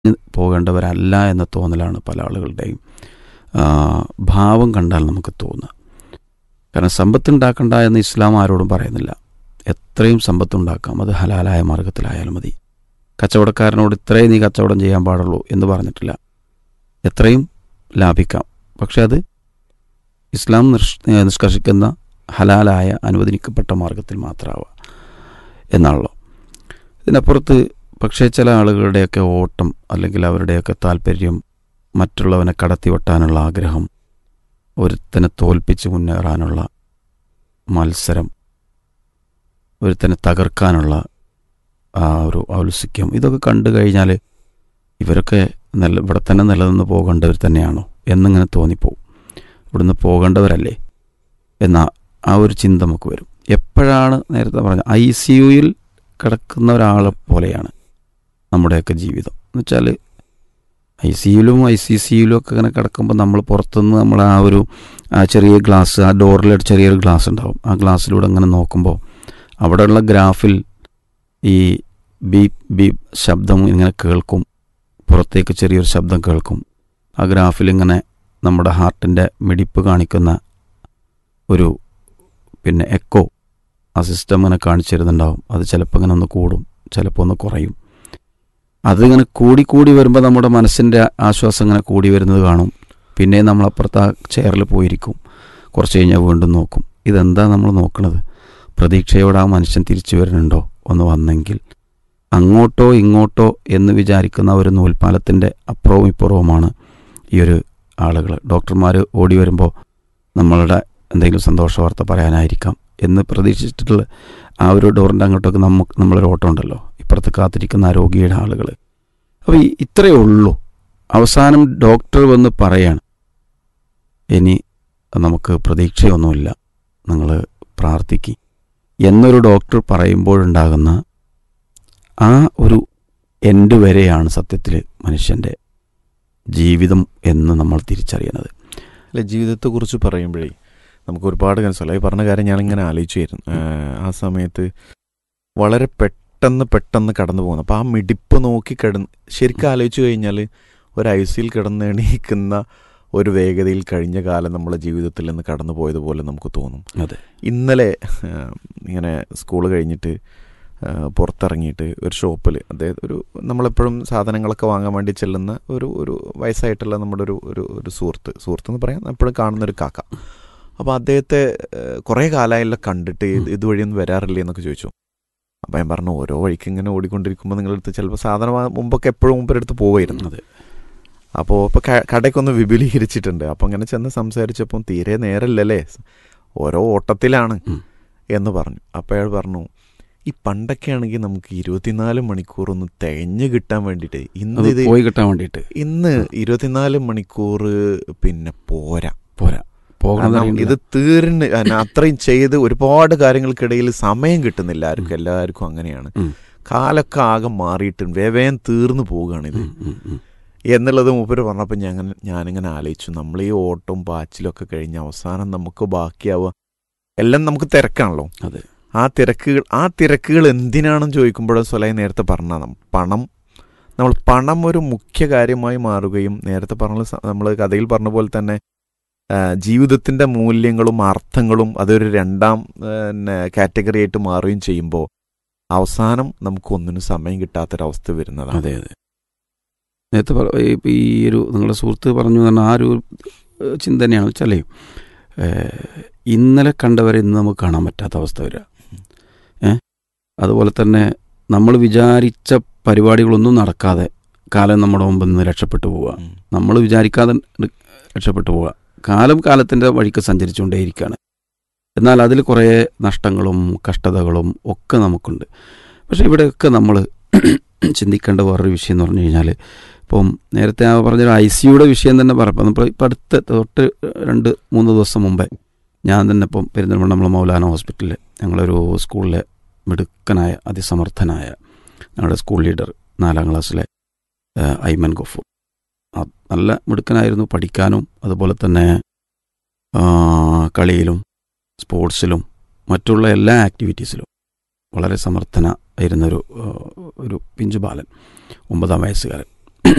പോകേണ്ടവരല്ല എന്ന തോന്നലാണ് പല ആളുകളുടെയും ആ, ഭാവം കണ്ടാൽ നമുക്ക് തോന്നുക കാരണം സമ്പത്ത് ഉണ്ടാക്കണ്ട എന്ന് ഇസ്ലാം ആരോടും പറയുന്നില്ല എത്രയും സമ്പത്ത് ഉണ്ടാക്കാം അത് ഹലാലായ മാർഗത്തിലായാലും മതി കച്ചവടക്കാരനോട് ഇത്രയും നീ കച്ചവടം ചെയ്യാൻ പാടുള്ളൂ എന്ന് പറഞ്ഞിട്ടില്ല എത്രയും ലാഭിക്കാം പക്ഷെ അത് ഇസ്ലാം നിഷ് നിഷ്കർഷിക്കുന്ന ഹലാലായ അനുവദിക്കപ്പെട്ട മാർഗത്തിൽ മാത്രമാവുക എന്നാണല്ലോ ഇതിനപ്പുറത്ത് പക്ഷേ ചില ആളുകളുടെയൊക്കെ ഓട്ടം അല്ലെങ്കിൽ അവരുടെയൊക്കെ താല്പര്യം മറ്റുള്ളവനെ കടത്തിവെട്ടാനുള്ള ആഗ്രഹം ഒരുത്തനെ തോൽപ്പിച്ച് മുന്നേറാനുള്ള മത്സരം ഒരുത്തനെ തകർക്കാനുള്ള ആ ഒരു ഔത്സുക്യം ഇതൊക്കെ കണ്ടു കഴിഞ്ഞാൽ ഇവരൊക്കെ നല്ല ഇവിടെ തന്നെ നിലനിന്ന് പോകേണ്ടവർ തന്നെയാണോ എന്നിങ്ങനെ തോന്നിപ്പോവും ഇവിടുന്ന് പോകേണ്ടവരല്ലേ എന്ന ആ ഒരു ചിന്ത നമുക്ക് വരും എപ്പോഴാണ് നേരത്തെ പറഞ്ഞ ഐ സി യുയിൽ കിടക്കുന്ന ഒരാളെ പോലെയാണ് നമ്മുടെയൊക്കെ ജീവിതം എന്ന് വെച്ചാൽ ഐ സി യുയിലും ഐ സി സി യുയിലും ഒക്കെ ഇങ്ങനെ കിടക്കുമ്പോൾ നമ്മൾ പുറത്തുനിന്ന് നമ്മൾ ആ ഒരു ആ ചെറിയ ഗ്ലാസ് ആ ഡോറിൽ ഒരു ചെറിയൊരു ഗ്ലാസ് ഉണ്ടാവും ആ ഗ്ലാസ്സിലൂടെ ഇങ്ങനെ നോക്കുമ്പോൾ അവിടെയുള്ള ഗ്രാഫിൽ ഈ ബീപ് ബീപ് ശബ്ദം ഇങ്ങനെ കേൾക്കും പുറത്തേക്ക് ചെറിയൊരു ശബ്ദം കേൾക്കും ആ ഗ്രാഫിൽ ഇങ്ങനെ നമ്മുടെ ഹാർട്ടിൻ്റെ മിടിപ്പ് കാണിക്കുന്ന ഒരു പിന്നെ എക്കോ ആ സിസ്റ്റം ഇങ്ങനെ കാണിച്ചു തരുന്നുണ്ടാവും അത് ചിലപ്പോൾ ഇങ്ങനെ ഒന്ന് കൂടും ചിലപ്പോൾ ഒന്ന് കുറയും അതിങ്ങനെ കൂടി കൂടി വരുമ്പോൾ നമ്മുടെ മനസ്സിൻ്റെ ആശ്വാസം ഇങ്ങനെ കൂടി വരുന്നത് കാണും പിന്നെ നമ്മൾ അപ്പുറത്ത് ആ ചെയറിൽ പോയിരിക്കും കുറച്ച് കഴിഞ്ഞാൽ വീണ്ടും നോക്കും ഇതെന്താ നമ്മൾ നോക്കണത് പ്രതീക്ഷയോടെ ആ മനുഷ്യൻ തിരിച്ചു വരുന്നുണ്ടോ ഒന്ന് വന്നെങ്കിൽ അങ്ങോട്ടോ ഇങ്ങോട്ടോ എന്ന് വിചാരിക്കുന്ന ഒരു നൂൽപ്പാലത്തിൻ്റെ അപ്പുറവും ഇപ്പുറവുമാണ് ഈ ഒരു ആളുകൾ ഡോക്ടർമാർ ഓടി വരുമ്പോൾ നമ്മളുടെ എന്തെങ്കിലും സന്തോഷ വാർത്ത പറയാനായിരിക്കാം എന്ന് പ്രതീക്ഷിച്ചിട്ടുള്ള ആ ഒരു ഡോറിൻ്റെ അങ്ങോട്ടൊക്കെ നമുക്ക് നമ്മളൊരു ഓട്ടം ഉണ്ടല്ലോ ഇപ്പുറത്ത് കാത്തിരിക്കുന്ന ആ രോഗിയുടെ ആളുകൾ അപ്പോൾ ഈ ഇത്രയേ ഉള്ളൂ അവസാനം ഡോക്ടർ വന്ന് പറയാണ് ഇനി നമുക്ക് പ്രതീക്ഷയൊന്നുമില്ല നിങ്ങൾ പ്രാർത്ഥിക്കുക എന്നൊരു ഡോക്ടർ പറയുമ്പോഴുണ്ടാകുന്ന ആ ഒരു എൻഡ് വരെയാണ് സത്യത്തിൽ മനുഷ്യൻ്റെ ജീവിതം എന്ന് നമ്മൾ തിരിച്ചറിയുന്നത് അല്ല ജീവിതത്തെക്കുറിച്ച് പറയുമ്പോഴേ നമുക്ക് ഒരുപാട് മനസ്സിലായി ഈ പറഞ്ഞ കാര്യം ഞാനിങ്ങനെ ആലോചിച്ചായിരുന്നു ആ സമയത്ത് വളരെ പെട്ടെന്ന് പെട്ടെന്ന് കടന്നു പോകുന്നു അപ്പോൾ ആ മിടിപ്പ് നോക്കി കിടന്ന് ശരിക്കും ആലോചിച്ച് കഴിഞ്ഞാൽ ഒരു ഐ സിയിൽ കിടന്ന് എണീക്കുന്ന ഒരു വേഗതയിൽ കഴിഞ്ഞ കാലം നമ്മളെ ജീവിതത്തിൽ നിന്ന് കടന്നു പോയതുപോലെ നമുക്ക് തോന്നും അതെ ഇന്നലെ ആ, ഇങ്ങനെ സ്കൂൾ കഴിഞ്ഞിട്ട് ആ, പുറത്തിറങ്ങിയിട്ട് ഒരു ഷോപ്പിൽ അതായത് ഒരു നമ്മളെപ്പോഴും സാധനങ്ങളൊക്കെ വാങ്ങാൻ വേണ്ടി ചെല്ലുന്ന ഒരു ഒരു വയസ്സായിട്ടുള്ള നമ്മുടെ ഒരു ഒരു ഒരു സുഹൃത്ത് സുഹൃത്ത് എന്ന് പറയാം എപ്പോഴും കാണുന്ന ഒരു കാക്ക അപ്പോൾ അദ്ദേഹത്തെ ഏഹ്, കുറേ കാലമായല്ലോ കണ്ടിട്ട് ഇത് ഇതുവഴി ഒന്നും വരാറില്ലേ എന്നൊക്കെ ചോദിച്ചു അപ്പോൾ ഞാൻ പറഞ്ഞു ഓരോ വഴിക്ക് ഇങ്ങനെ ഓടിക്കൊണ്ടിരിക്കുമ്പോൾ നിങ്ങളടുത്ത് ചിലപ്പോൾ സാധനം വാ- മുമ്പൊക്കെ എപ്പോഴും മുമ്പരടുത്ത് പോവായിരുന്നു അതെ അപ്പോൾ ഇപ്പോൾ കടയ്ക്കൊന്ന് വിപുലീകരിച്ചിട്ടുണ്ട് അപ്പോൾ അങ്ങനെ ചെന്ന് സംസാരിച്ചപ്പം തീരെ നേരല്ലല്ലേ ഓരോ ഓട്ടത്തിലാണ് ഉം. എന്ന് പറഞ്ഞു അപ്പോൾ അയാൾ പറഞ്ഞു ഈ പണ്ടൊക്കെ ആണെങ്കിൽ നമുക്ക് ഇരുപത്തിനാല് മണിക്കൂർ ഒന്ന് തികഞ്ഞു കിട്ടാൻ വേണ്ടിയിട്ട് അത് ഇന്ന് ഇത് പോയി കിട്ടാൻ വേണ്ടിയിട്ട് ഇന്ന് ഇരുപത്തിനാല് മണിക്കൂർ പിന്നെ പോരാ പോരാ പോകണം കാരണം ഇത് തീർന്ന് അല്ല, അത്രയും ചെയ്ത് ഒരുപാട് കാര്യങ്ങൾക്കിടയിൽ സമയം കിട്ടുന്നില്ല ആർക്കും എല്ലാവർക്കും അങ്ങനെയാണ് ഉം. കാലൊക്കെ ആകെ മാറിയിട്ടുണ്ട് വേവേം തീർന്നു പോവുകയാണ് ഇത് എന്നുള്ളത് മൂപ്പര് പറഞ്ഞപ്പോൾ ഞാൻ ഞാനിങ്ങനെ ആലോചിച്ചു നമ്മൾ ഈ ഓട്ടവും പാച്ചിലും ഒക്കെ കഴിഞ്ഞ് അവസാനം നമുക്ക് ബാക്കിയാവുക എല്ലാം നമുക്ക് തിരക്കാണല്ലോ അതെ ആ തിരക്കുകൾ ആ തിരക്കുകൾ എന്തിനാണെന്ന് ചോദിക്കുമ്പോഴും സ്വലായി നേരത്തെ പറഞ്ഞ പണം നമ്മൾ പണം ഒരു മുഖ്യ കാര്യമായി മാറുകയും നേരത്തെ പറഞ്ഞ നമ്മൾ കഥയിൽ പറഞ്ഞ പോലെ തന്നെ ആ, ജീവിതത്തിന്റെ മൂല്യങ്ങളും അർത്ഥങ്ങളും അതൊരു രണ്ടാം ആ, പിന്നെ കാറ്റഗറി ആയിട്ട് മാറുകയും ചെയ്യുമ്പോൾ അവസാനം നമുക്ക് ഒന്നിനും സമയം കിട്ടാത്തൊരവസ്ഥ വരുന്നതാണ് അതെ അതെ നേരത്തെ പറ- ഈ ഈ ഒരു നിങ്ങളുടെ സുഹൃത്ത് പറഞ്ഞു പറഞ്ഞ ആ ഒരു ഏഹ്, ചിന്ത തന്നെയാണ് വെച്ചാലേ ഏഹ്, ഇന്നലെ കണ്ടവരെ ഇന്ന് നമുക്ക് കാണാൻ പറ്റാത്ത അവസ്ഥ വരിക ഏ അതുപോലെ തന്നെ നമ്മൾ വിചാരിച്ച പരിപാടികളൊന്നും നടക്കാതെ കാലം നമ്മുടെ മുമ്പിൽ നിന്ന് രക്ഷപ്പെട്ടു പോവുക ഉം. നമ്മൾ വിചാരിക്കാതെ രക്ഷപ്പെട്ടു പോവുക കാലം കാലത്തിൻ്റെ വഴിക്ക് സഞ്ചരിച്ചുകൊണ്ടേയിരിക്കുകയാണ് എന്നാൽ അതിൽ കുറേ നഷ്ടങ്ങളും കഷ്ടതകളും ഒക്കെ നമുക്കുണ്ട് പക്ഷേ ഇവിടെയൊക്കെ നമ്മൾ ചിന്തിക്കേണ്ട വേറൊരു വിഷയം എന്ന് പറഞ്ഞു കഴിഞ്ഞാൽ ഇപ്പം നേരത്തെ ആ പറഞ്ഞ ഐ സിയുടെ വിഷയം തന്നെ പറഞ്ഞപ്പോൾ നമ്മൾ ഇപ്പം അടുത്ത തൊട്ട് രണ്ട് മൂന്ന് ദിവസം മുമ്പേ ഞാൻ തന്നെ ഇപ്പം പെരുന്തൽമണ്ണ നമ്മളെ മൗലാന ഹോസ്പിറ്റലിൽ ഞങ്ങളൊരു സ്കൂളിലെ മിടുക്കനായ അതിസമർത്ഥനായ ഞങ്ങളുടെ സ്കൂൾ ലീഡർ നാലാം ക്ലാസ്സിലെ ആ, ഐമൻ ഗഫൂർ ആ, നല്ല മിടുക്കനായിരുന്നു പഠിക്കാനും അതുപോലെ തന്നെ ആ, കളിയിലും സ്പോർട്സിലും മറ്റുള്ള എല്ലാ ആക്ടിവിറ്റീസിലും വളരെ സമർത്ഥന ആയിരുന്നൊരു ആ, ഒരു പിഞ്ചു ബാലൻ ഒമ്പതാം വയസ്സുകാരൻ